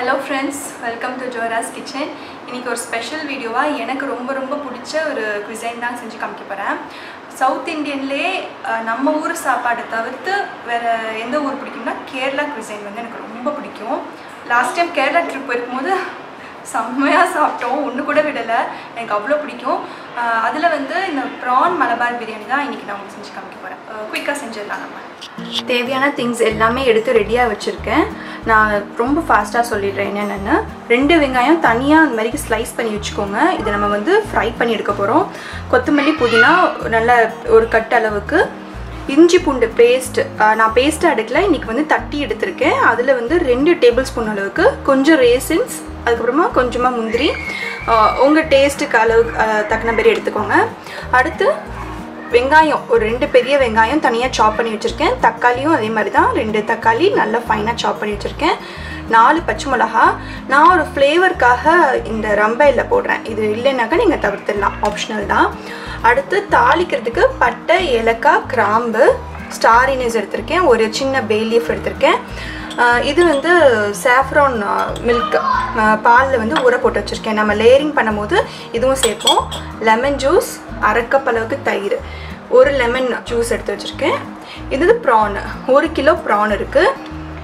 hello friends welcome to Jora's kitchen இன்றைக்கி ஒரு special வீடியோவாக எனக்கு ரொம்ப ரொம்ப பிடிச்ச ஒரு குசைன் தான் செஞ்சு காமிக்க போகிறேன் சவுத் இந்தியன்லேயே அஹ், நம்ம ஊர் சாப்பாடை தவிர்த்து வேறு எந்த ஊர் பிடிக்கும்னா கேரளா குசைன் வந்து எனக்கு ரொம்ப பிடிக்கும் லாஸ்ட் டைம் கேரளா ட்ரிப் போயிருக்கும்போது செம்மையாக சாப்பிட்டோம் ஒன்று கூட விடலை எனக்கு அவ்வளோ பிடிக்கும் அதில் வந்து இந்த ப்ரான் மலபார் பிரியாணி தான் இன்றைக்கி நான் உங்களுக்கு செஞ்சு காமிக்க போகிறேன் குயிக்காக செஞ்சிடலாம் நம்ம தேவையான திங்ஸ் எல்லாமே எடுத்து ரெடியாக வச்சுருக்கேன் நான் ரொம்ப ஃபாஸ்ட்டாக சொல்லிடுறேன் என்னென்னு ரெண்டு வெங்காயம் தனியாக அந்த மாதிரி ஸ்லைஸ் பண்ணி வச்சுக்கோங்க இதை நம்ம வந்து ஃப்ரை பண்ணி எடுக்க போகிறோம் கொத்தமல்லி புதினா நல்ல ஒரு கட் அளவுக்கு இஞ்சி பூண்டு பேஸ்ட் நான் பேஸ்ட்டு எடுக்கல இன்றைக்கி வந்து தட்டி எடுத்திருக்கேன் அதில் வந்து ரெண்டு டேபிள் ஸ்பூன் அளவுக்கு கொஞ்சம் ரேசின்ஸ் அதுக்கப்புறமா கொஞ்சமாக முந்திரி உங்கள் டேஸ்ட்டுக்கு அளவுக்கு அஹ், தக்கன பேர் எடுத்துக்கோங்க அடுத்து வெங்காயம் ஒரு ரெண்டு பெரிய வெங்காயம் தனியாக சாப் பண்ணி வச்சுருக்கேன் தக்காளியும் அதே மாதிரி தான் ரெண்டு தக்காளி நல்லா ஃபைனாக சாப் பண்ணி வச்சுருக்கேன் நாலு பச்சை மிளகா நான் ஒரு ஃப்ளேவருக்காக இந்த ரம்பையில் போடுறேன் இது இல்லைனாக்கா நீங்கள் தவிர்த்துடலாம் ஆப்ஷனல் தான் அடுத்து தாளிக்கிறதுக்கு பட்டை ஏலக்காய் கிராம்பு ஸ்டார் இனிஸ் எடுத்திருக்கேன் ஒரு சின்ன பேலீஃப் எடுத்திருக்கேன் ஆஹ் இது வந்து சாஃப்ரான் மில்க் பாலில் வந்து ஊற போட்டு வச்சுருக்கேன் நம்ம லேயரிங் பண்ணும்போது இதுவும் சேர்ப்போம் லெமன் ஜூஸ் அரை கப் அளவுக்கு தயிர் ஒரு லெமன் ஜூஸ் எடுத்து வச்சுருக்கேன் இது ப்ரான் ஒரு கிலோ ப்ரான் இருக்குது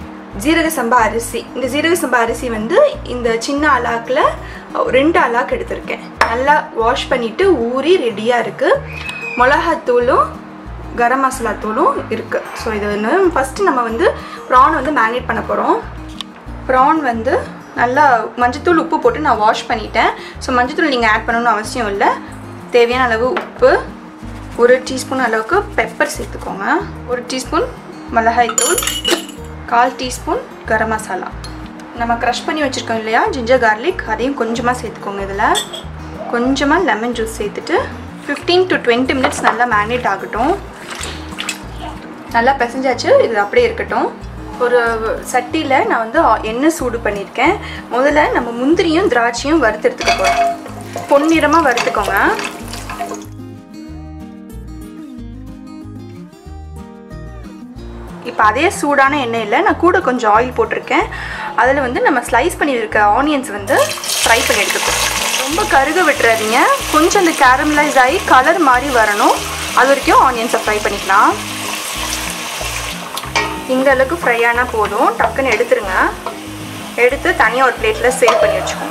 ஜீரக சம்பா அரிசி இந்த ஜீரக சம்பா அரிசி வந்து இந்த சின்ன அலாக்கில் ரெண்டு அலாக் எடுத்திருக்கேன் நல்லா வாஷ் பண்ணிவிட்டு ஊறி ரெடியாக இருக்குது மிளகாத்தூளும் கரம் மசாலா தூளும் இருக்குது ஸோ இது வந்து ஃபஸ்ட்டு நம்ம வந்து ப்ரான் வந்து மேரினேட் பண்ண போகிறோம் ப்ரான் வந்து நல்லா மஞ்சத்தூள் உப்பு போட்டு நான் வாஷ் பண்ணிட்டேன் ஸோ மஞ்சத்தூள் நீங்கள் ஆட் பண்ணணும்னு அவசியம் இல்லை தேவையான அளவு உப்பு ஒரு டீஸ்பூன் அளவுக்கு பெப்பர் சேர்த்துக்கோங்க ஒரு டீஸ்பூன் மிளகாய்த்தூள் கால் டீஸ்பூன் கரம் மசாலா நம்ம க்ரஷ் பண்ணி வச்சுருக்கோம் இல்லையா ஜிஞ்சர் கார்லிக் அதையும் கொஞ்சமாக சேர்த்துக்கோங்க இதில் கொஞ்சமாக லெமன் ஜூஸ் சேர்த்துட்டு ஃபிஃப்டீன் டு டுவெண்ட்டி மினிட்ஸ் நல்லா மேரினேட் ஆகட்டும் நல்லா பிசைஞ்சாச்சு இது அப்படியே இருக்கட்டும் ஒரு சட்டியில் நான் வந்து ஆ- எண்ணெய் சூடு பண்ணியிருக்கேன் முதல்ல நம்ம முந்திரியும் திராட்சையும் வறுத்து எடுத்துக்க போகிறோம் பொன்னிறமாக வறுத்துக்கோங்க இப்போ அதே சூடான எண்ணெயில் நான் கூட கொஞ்சம் ஆயில் போட்டிருக்கேன் அதில் வந்து நம்ம ஸ்லைஸ் பண்ணி இருக்க ஆனியன்ஸ் வந்து ஃப்ரை பண்ணி எடுத்துப்போம் ரொம்ப கருக விட்டுறாதீங்க கொஞ்சம் அந்த கேரமலைஸ் ஆகி கலர் மாதிரி வரணும் அது வரைக்கும் ஆனியன்ஸை ஃப்ரை பண்ணிக்கலாம் இந்த அளவுக்கு ஃப்ரை ஆனால் போதும் டக்குன்னு எடுத்துருங்க எடுத்து தனியாக ஒரு பிளேட்டில் சேவ் பண்ணி வச்சுக்கோங்க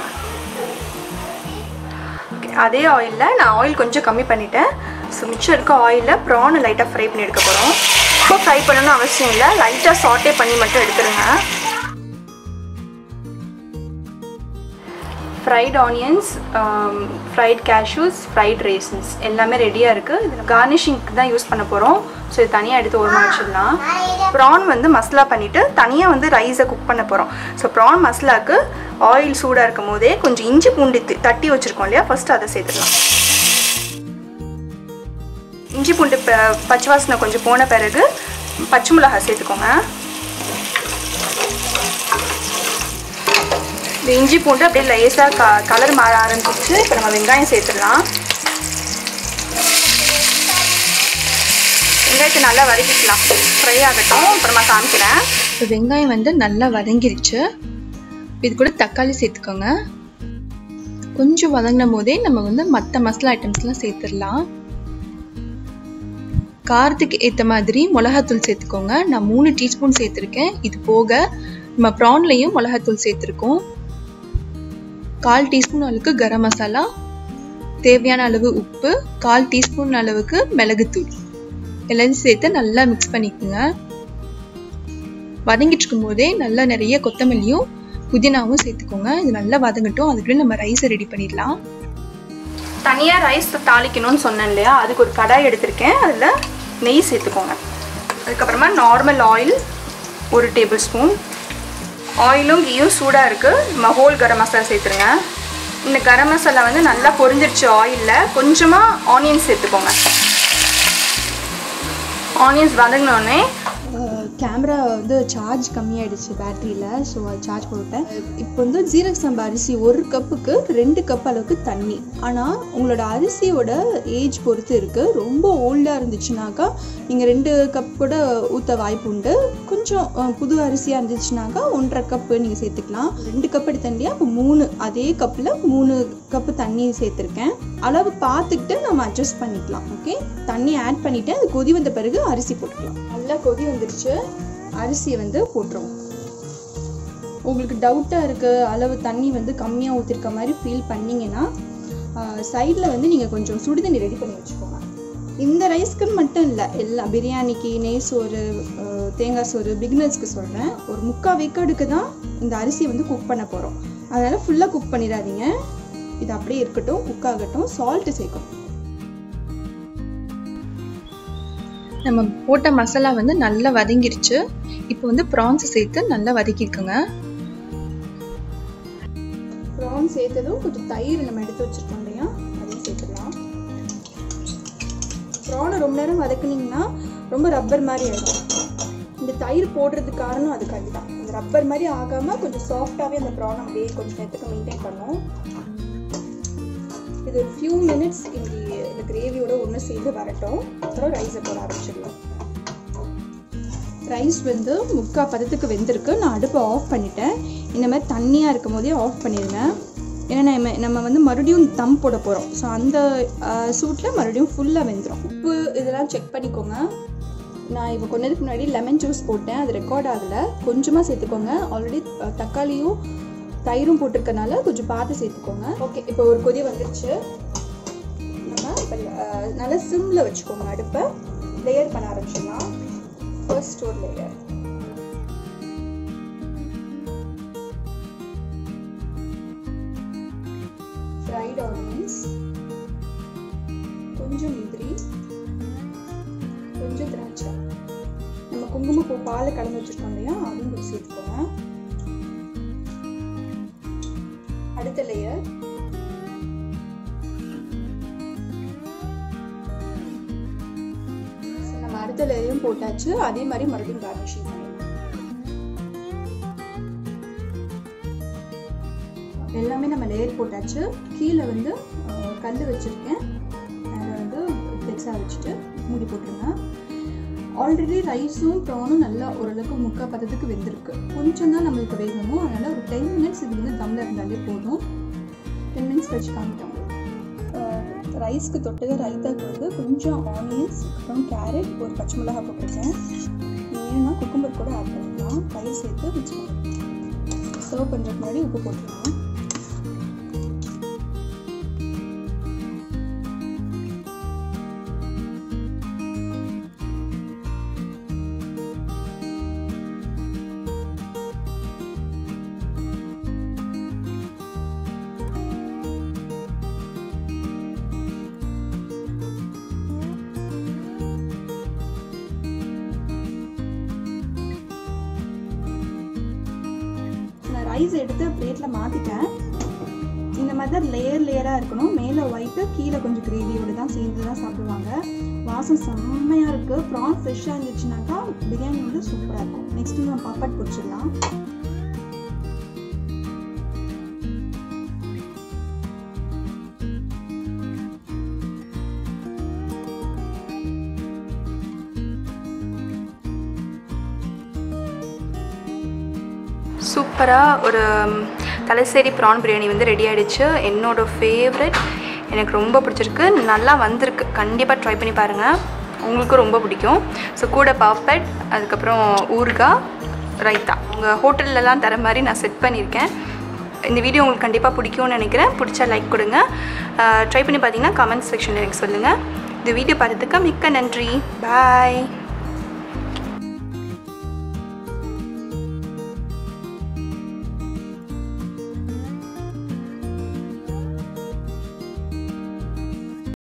Okay, அதே ஆயிலில் நான் ஆயில் கொஞ்சம் கம்மி பண்ணிட்டேன் ஸோ மிச்சம் இருக்க ஆயிலில் ப்ரானை லைட்டாக ஃப்ரை பண்ணி எடுக்க போகிறோம் ரொம்ப ஃப்ரை பண்ணணும்னு அவசியம் இல்லை லைட்டாக சாட்டே பண்ணி மட்டும் எடுத்துருங்க fried onions fried cashews fried raisins எல்லாமே ரெடியாக இருக்குது இதில் கார்னிஷிங்க்கு தான் யூஸ் பண்ண போகிறோம் ஸோ இது தனியாக எடுத்து ஓரமாக வச்சிடலாம் ப்ரான் வந்து மசாலா பண்ணிவிட்டு தனியாக வந்து ரைஸை குக் பண்ண போகிறோம் ஸோ ப்ரான் மசாலாவுக்கு ஆயில் சூடாக இருக்கும் போதே கொஞ்சம் இஞ்சி பூண்டு தி- தட்டி வச்சுருக்கோம் இல்லையா ஃபஸ்ட்டு அதை சேர்த்துக்கலாம் இஞ்சி பூண்டு ப- பச்சை வாசனை கொஞ்சம் போன பிறகு பச்சை மிளகாய் சேர்த்துக்கோங்க இந்த இஞ்சி பூண்டு அப்படியே லேசாக க கலர் மாற ஆரம்பிச்சிச்சு இப்போ நம்ம வெங்காயம் சேர்த்துடலாம் வெங்காயத்தை நல்லா வதக்கிக்கலாம் ஃப்ரை ஆகட்டும் அப்புறமா காமிக்கிறேன் இப்போ வெங்காயம் வந்து நல்லா வதங்கிருச்சு இது கூட தக்காளி சேர்த்துக்கோங்க கொஞ்சம் வதங்கின போதே நம்ம வந்து மற்ற மசாலா ஐட்டம்ஸ்லாம் சேர்த்துடலாம் காரத்துக்கு ஏற்ற மாதிரி மிளகாத்தூள் சேர்த்துக்கோங்க நான் மூணு டீஸ்பூன் சேர்த்துருக்கேன் இது போக நம்ம ப்ரான்லேயும் மிளகாத்தூள் சேர்த்துருக்கோம் கால் டீஸ்பூன் அளவுக்கு கரம் மசாலா தேவையான அளவு உப்பு கால் டீஸ்பூன் அளவுக்கு மிளகுத்தூள் எல்லாத்தையும் சேர்த்து நல்லா மிக்ஸ் பண்ணிக்கோங்க வதங்கிட்டு இருக்கும்போதே நல்லா நிறைய கொத்தமல்லியும் புதினாவும் சேர்த்துக்கோங்க இது நல்லா வதங்கட்டும் அதுக்குள்ளே நம்ம ரைஸை ரெடி பண்ணிடலாம் தனியாக ரைஸ் தாளிக்கணும்னு சொன்னேன் இல்லையா அதுக்கு ஒரு கடாய் எடுத்திருக்கேன் அதில் நெய் சேர்த்துக்கோங்க அதுக்கப்புறமா நார்மல் ஆயில் ஒரு டேபிள் ஸ்பூன் ஆயிலும் கீயும் சூடாக இருக்குது நம்ம ஹோல் கரம் மசாலா சேர்த்துருங்க இந்த கரம் மசாலா வந்து நல்லா பொரிஞ்சிருச்சு ஆயிலில் கொஞ்சமாக ஆனியன்ஸ் சேர்த்துக்கோங்க ஆனியன்ஸ் வதங்கினோடனே கேமரா வந்து சார்ஜ் கம்மியாயிடுச்சு பேட்டரியில் ஸோ அது சார்ஜ் போட்டேன் இப்போ வந்து ஜீரக சம்பா அரிசி ஒரு கப்புக்கு ரெண்டு கப் அளவுக்கு தண்ணி ஆனால் உங்களோட அரிசியோட ஏஜ் பொறுத்து இருக்குது ரொம்ப ஓல்டாக இருந்துச்சுனாக்கா நீங்கள் ரெண்டு கப் கூட ஊற்ற வாய்ப்பு உண்டு கொஞ்சம் அஹ், புது அரிசியாக இருந்துச்சுனாக்கா ஒன்றரை கப்பு நீங்கள் சேர்த்துக்கலாம் ரெண்டு கப் எடுத்தண்டியா இப்போ மூணு அதே கப்பில் மூணு கப்பு தண்ணி சேர்த்துருக்கேன் அளவு பார்த்துக்கிட்டு நம்ம அட்ஜஸ்ட் பண்ணிக்கலாம் ஓகே தண்ணி ஆட் பண்ணிவிட்டு அது கொதி வந்த பிறகு அரிசி போட்டுக்கலாம் நல்லா கொதி வந்துருச்சு அரிசியை வந்து போட்டுருவோம் உங்களுக்கு டவுட்டாக இருக்க அளவு தண்ணி வந்து கம்மியாக ஊற்றிருக்க மாதிரி ஃபீல் பண்ணீங்கன்னா சைடில் வந்து நீங்கள் கொஞ்சம் சுடுதண்ணி ரெடி பண்ணி வச்சுக்கோங்க இந்த ரைஸ்க்குன்னு மட்டும் இல்லை எல்லா பிரியாணிக்கு நெய் சோறு அஹ், தேங்காய் சோறு பிகினர்ஸ்க்கு சொல்கிறேன் ஒரு முக்கால் வேக்காடுக்கு தான் இந்த அரிசியை வந்து குக் பண்ண போகிறோம் அதனால் ஃபுல்லாக குக் பண்ணிடாதீங்க இது அப்படியே இருக்கட்டும் குக் ஆகட்டும் சால்ட்டு சேர்க்கணும் நம்ம போட்ட மசாலா வந்து நல்லா வதங்கிருச்சு இப்போ வந்து ப்ரான்ஸ் சேர்த்து நல்லா வதக்கிக்கோங்க ப்ரான் சேர்த்ததும் கொஞ்சம் தயிர் நம்ம எடுத்து வச்சிருக்கோம் இல்லையா அதையும் சேர்த்துக்கலாம் ப்ரானை ரொம்ப நேரம் வதக்குனீங்கன்னா ரொம்ப ரப்பர் மாதிரி ஆகிடும் இந்த தயிர் போடுறதுக்கு காரணம் அதுக்காண்டி தான் அந்த ரப்பர் மாதிரி ஆகாமல் கொஞ்சம் சாஃப்டாகவே அந்த ப்ரான் அப்படியே கொஞ்சம் நேரத்துக்கு மெயின்டைன் பண்ணும் இது ஒரு ஃபியூ மினிட்ஸ் இந்த இந்த கிரேவியோட ஒன்று சேர்ந்து வரட்டும் அப்புறம் ரைஸை போட ஆரம்பிச்சிடலாம் ரைஸ் வந்து முக்கா பதத்துக்கு வெந்திருக்கு நான் அடுப்பை ஆஃப் பண்ணிட்டேன் இந்த மாதிரி தண்ணியாக இருக்கும் போதே ஆஃப் பண்ணிடுங்க ஏன்னா நம்ம நம்ம வந்து மறுபடியும் தம் போட போகிறோம் ஸோ அந்த சூட்டில் மறுபடியும் ஃபுல்லாக வெந்துடும் உப்பு இதெல்லாம் செக் பண்ணிக்கோங்க நான் இப்போ கொஞ்ச நேரத்துக்கு முன்னாடி லெமன் ஜூஸ் போட்டேன் அது ரெக்கார்ட் ஆகலை கொஞ்சமாக சேர்த்துக்கோங்க ஆல்ரெடி தக்காளியும் தயிரும் போட்டிருக்கனால கொஞ்சம் பார்த்து சேர்த்துக்கோங்க ஓகே இப்போ ஒரு கொதி வந்துருச்சு நம்ம இப்போ நல்லா சிம்மில் வச்சுக்கோங்க அடுப்பை லேயர் பண்ண ஆரம்பிச்சிடலாம் ஃபர்ஸ்ட் ஒரு லேயர் ஃப்ரைட் ஆனியன்ஸ் கொஞ்சம் முந்திரி கொஞ்சம் திராட்சை நம்ம குங்குமப்பூ பால் கலந்து வச்சுருக்கோம் இல்லையா அதுவும் கொஞ்சம் சேர்த்துக்கோங்க அடுத்த லேயர் நம்ம அடுத்த லேயரும் போட்டாச்சு அதே மாதிரி மறுபடியும் கார்னிஷிங் பண்ணிடலாம் எல்லாமே நம்ம லேயர் போட்டாச்சு கீழே வந்து கல் வச்சுருக்கேன் அதில் வந்து பெருசாக வச்சுட்டு மூடி போட்டுருங்க ஆல்ரெடி ரைஸும் ப்ரானும் நல்லா ஓரளவுக்கு முக்கால் பதத்துக்கு வெந்திருக்கு கொஞ்சம் தான் நம்மளுக்கு வேகணும் அதனால் ஒரு டென் மினிட்ஸ் இது வந்து தம்மில் இருந்தாலே போதும் டென் மினிட்ஸ் கழிச்சு காமிட்டோம் ரைஸ்க்கு தொட்டது ரைத்தாக்கு வந்து கொஞ்சம் ஆனியன்ஸ் அப்புறம் கேரட் ஒரு பச்சை மிளகா போட்டிருக்கேன் வேணும்னா குக்கும்பர் கூட ஆட் பண்ணிக்கலாம் தயிர் சேர்த்து மிக்ஸ் பண்ணிக்கலாம் சர்வ் பண்ணுறதுக்கு முன்னாடி உப்பு போட்டுருலாம் நான் ரைஸ் எடுத்து பிளேட்டில் மாற்றிட்டேன் இந்த மாதிரி தான் லேயர் லேயராக இருக்கணும் மேலே ஒயிட்டு கீழே கொஞ்சம் கிரேவியோடு தான் சேர்ந்து தான் சாப்பிடுவாங்க வாசம் செம்மையாக இருக்குது ப்ரான் ஃப்ரெஷ்ஷாக இருந்துச்சுனாக்கா பிரியாணி வந்து சூப்பராக இருக்கும் நெக்ஸ்ட் நம்ம பாப்பாட் பிடிச்சிடலாம் சூப்பராக ஒரு தலைசேரி ப்ரான் பிரியாணி வந்து ரெடி ஆகிடுச்சு என்னோட ஃபேவரட் எனக்கு ரொம்ப பிடிச்சிருக்கு நல்லா வந்திருக்கு கண்டிப்பாக ட்ரை பண்ணி பாருங்கள் உங்களுக்கு ரொம்ப பிடிக்கும் ஸோ கூட பாப்பட் அதுக்கப்புறம் ஊறுகாய் ரைத்தா உங்கள் ஹோட்டல்லலாம் தர மாதிரி நான் செட் பண்ணியிருக்கேன் இந்த வீடியோ உங்களுக்கு கண்டிப்பாக பிடிக்கும்னு நினைக்கிறேன் பிடிச்சா லைக் கொடுங்க ட்ரை பண்ணி பார்த்தீங்கன்னா கமெண்ட் செக்ஷனில் எனக்கு சொல்லுங்கள் இந்த வீடியோ பார்த்ததுக்கு மிக்க நன்றி பாய்